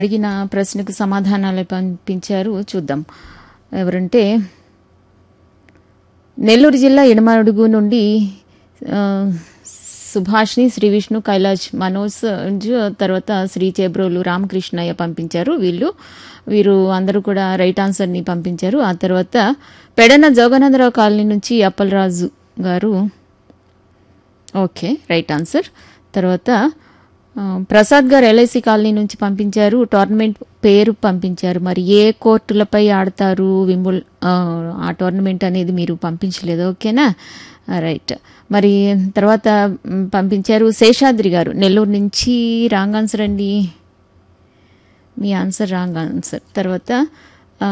అడిగిన ప్రశ్నకు సమాధానాలు పంపించారు చూద్దాం ఎవరంటే నెల్లూరు జిల్లా ఎడమడుగు నుండి ఆ, సుభాష్ని శ్రీ విష్ణు కైలాష్ మనోజ్ తర్వాత శ్రీ చేబ్రోలు రామకృష్ణయ్య పంపించారు వీళ్ళు వీరు అందరూ కూడా రైట్ ఆన్సర్ని పంపించారు ఆ తర్వాత పెడన జోగనందరావు కాలనీ నుంచి అప్పలరాజు గారు ఓకే రైట్ ఆన్సర్ తర్వాత ఆ, ప్రసాద్ గారు ఎల్ఐసి కాలనీ నుంచి పంపించారు టోర్నమెంట్ పేరు పంపించారు మరి ఏ కోర్టులపై ఆడతారు వింబుల్ ఆ, ఆ టోర్నమెంట్ అనేది మీరు పంపించలేదు ఓకేనా ఆ, రైట్ మరి తర్వాత మ్, పంపించారు శేషాద్రి గారు నెల్లూరు నుంచి రాంగ్ ఆన్సర్ అండి మీ ఆన్సర్ రాంగ్ ఆన్సర్ తర్వాత ఆ,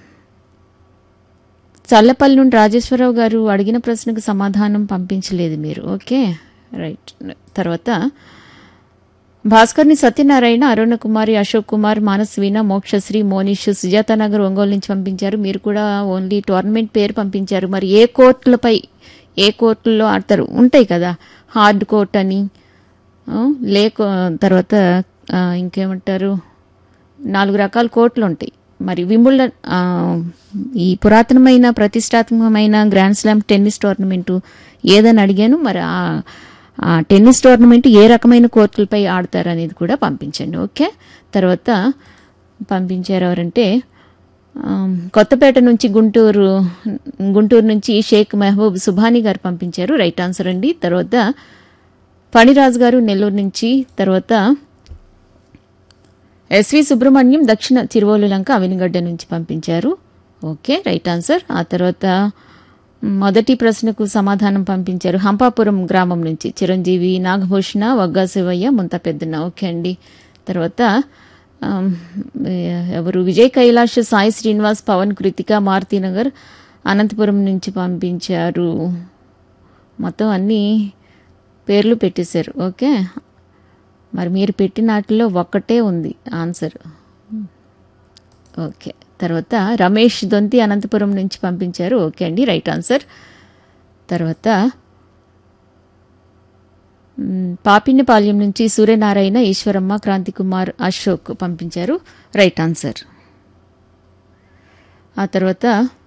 చల్లపల్లి నుండి రాజేశ్వరరావు గారు అడిగిన ప్రశ్నకు సమాధానం పంపించలేదు మీరు ఓకే రైట్ తర్వాత భాస్కర్ని సత్యనారాయణ అరుణ కుమారి అశోక్ కుమార్ మానస్వీన మోక్షశ్రీ మోనిష్ సుజాత నగర్ ఒంగోలు నుంచి పంపించారు మీరు కూడా ఓన్లీ టోర్నమెంట్ పేరు పంపించారు మరి ఏ కోర్టులపై ఏ కోర్టుల్లో ఆడతారు ఉంటాయి కదా హార్డ్ కోర్ట్ అని ఆ, లేక తర్వాత ఆ, ఇంకేమంటారు నాలుగు రకాల కోర్టులు ఉంటాయి మరి వింబుల్డన్ ఆ, ఈ పురాతనమైన ప్రతిష్టాత్మకమైన గ్రాండ్ స్లామ్ టెన్నిస్ టోర్నమెంటు ఏదని అడిగాను మరి ఆ ఆ టెన్నిస్ టోర్నమెంట్ ఏ రకమైన కోర్టులపై ఆడతారు అనేది కూడా పంపించండి ఓకే తర్వాత పంపించారు ఎవరంటే ఆ, కొత్తపేట నుంచి గుంటూరు గుంటూరు నుంచి షేక్ మెహబూబ్ సుభాని గారు పంపించారు రైట్ ఆన్సర్ అండి తర్వాత ఫణిరాజు గారు నెల్లూరు నుంచి తర్వాత ఎస్వి సుబ్రహ్మణ్యం దక్షిణ తిరువోలు లంక అవినిగడ్డ నుంచి పంపించారు ఓకే రైట్ ఆన్సర్ ఆ తర్వాత మొదటి ప్రశ్నకు సమాధానం పంపించారు హంపాపురం గ్రామం నుంచి చిరంజీవి నాగభూషణ వగ్గా శివయ్య ముంత పెద్దన్న ఓకే అండి తర్వాత ఆమ్, ఎవరు విజయ్ కైలాష్ సాయి శ్రీనివాస్ పవన్ కృతిక మారుతీనగర్ అనంతపురం నుంచి పంపించారు మొత్తం అన్నీ పేర్లు పెట్టేశారు ఓకే మరి మీరు పెట్టిన వాటిలో ఒక్కటే ఉంది ఆన్సర్ ఓకే తర్వాత రమేష్ దొంతి అనంతపురం నుంచి పంపించారు ఓకే అండి రైట్ ఆన్సర్ తర్వాత మ్, పాపినిపాల్యం నుంచి సూర్యనారాయణ ఈశ్వరమ్మ క్రాంతికుమార్ అశోక్ పంపించారు రైట్ ఆన్సర్ ఆ తర్వాత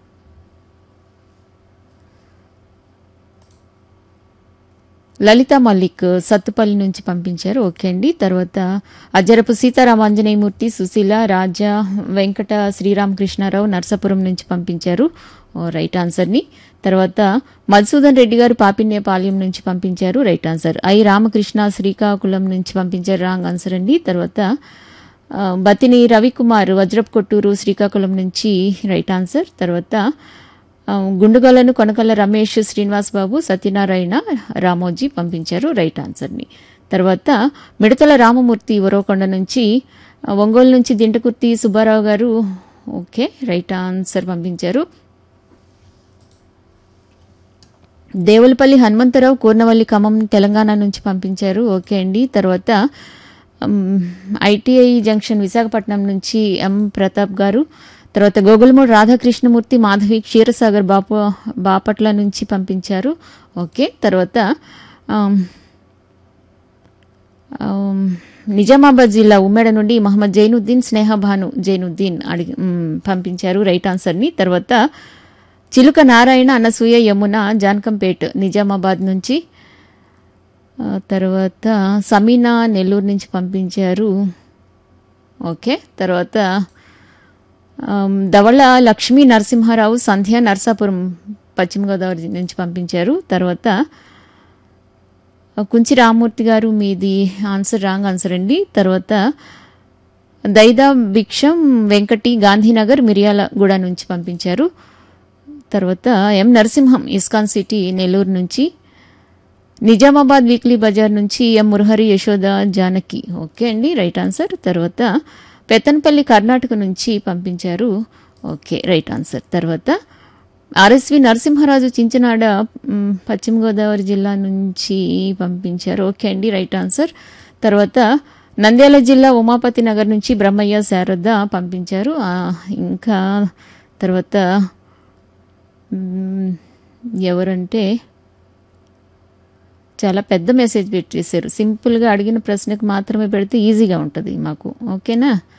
లలిత మల్లిక్ సత్తుపల్లి నుంచి పంపించారు ఓకే అండి తర్వాత అజ్జరపు సీతారామాంజనేయమూర్తి సుశీల రాజా వెంకట శ్రీరామకృష్ణారావు నర్సాపురం నుంచి పంపించారు ఓ, రైట్ ఆన్సర్ని తర్వాత మధుసూదన్ రెడ్డి గారు పాపిన్యపాలెం నుంచి పంపించారు right answer I Ramakrishna Srikakulam నుంచి పంపించారు రాంగ్ ఆన్సర్ అండి తర్వాత ఆ, బతిని రవికుమార్ వజ్రప్ కొట్టూరు శ్రీకాకుళం నుంచి రైట్ ఆన్సర్ తర్వాత ఆ, గుండుగలను కొనకల్ల రమేష్ శ్రీనివాస్ బాబు సత్యనారాయణ రామోజీ పంపించారు రైట్ ఆన్సర్ని తర్వాత మిడతల రామమూర్తి ఉరవకొండ నుంచి ఆ, ఒంగోలు నుంచి దింటకుర్తి సుబ్బారావు గారు ఓకే రైట్ ఆన్సర్ పంపించారు దేవులపల్లి హనుమంతరావు కూర్నవల్లి ఖమ్మం తెలంగాణ నుంచి పంపించారు ఓకే అండి తర్వాత మ్, ఐటీఐ జంక్షన్ విశాఖపట్నం నుంచి ఎం ప్రతాప్ గారు తర్వాత గోగులమూడి రాధాకృష్ణమూర్తి మాధవి క్షీరసాగర్ బాప బాపట్ల నుంచి పంపించారు ఓకే తర్వాత ఆమ్, ఆమ్, నిజామాబాద్ జిల్లా ఉమ్మేడ నుండి మహమ్మద్ జైనుద్దీన్ స్నేహభాను జైనుద్దీన్ అడిగి మ్, పంపించారు రైట్ ఆన్సర్ని తర్వాత చిలుక నారాయణ అనసూయ యమున జానకంపేట్ నిజామాబాద్ నుంచి ఆ, తర్వాత సమీనా నెల్లూరు నుంచి పంపించారు ఓకే తర్వాత ఆమ్, ధవళ లక్ష్మీ నరసింహారావు సంధ్య నర్సాపురం పశ్చిమ గోదావరి నుంచి పంపించారు తర్వాత ఆ, కుంచి రామూర్తి గారు మీది ఆన్సర్ రాంగ్ ఆన్సర్ అండి తర్వాత దైదా భిక్షం వెంకటి గాంధీనగర్ మిర్యాలగూడ నుంచి పంపించారు తర్వాత M Narasimham ISKCON city Nellore నుంచి నిజామాబాద్ వీక్లీ బజార్ నుంచి ఎం మురహరి యశోద జానకి ఓకే అండి రైట్ ఆన్సర్ తర్వాత పెత్తనపల్లి కర్ణాటక నుంచి పంపించారు ఓకే రైట్ ఆన్సర్ తర్వాత ఆర్ఎస్వి నరసింహరాజు చించనాడ మ్, పశ్చిమ గోదావరి జిల్లా నుంచి పంపించారు ఓకే అండి రైట్ ఆన్సర్ తర్వాత నంద్యాల జిల్లా ఉమాపతి నగర్ నుంచి బ్రహ్మయ్య శారద పంపించారు ఆ, ఇంకా తర్వాత మ్, ఎవరంటే చాలా పెద్ద మెసేజ్ పెట్టేశారు సింపుల్గా అడిగిన ప్రశ్నకు మాత్రమే పెడితే ఈజీగా ఉంటుంది మాకు ఓకేనా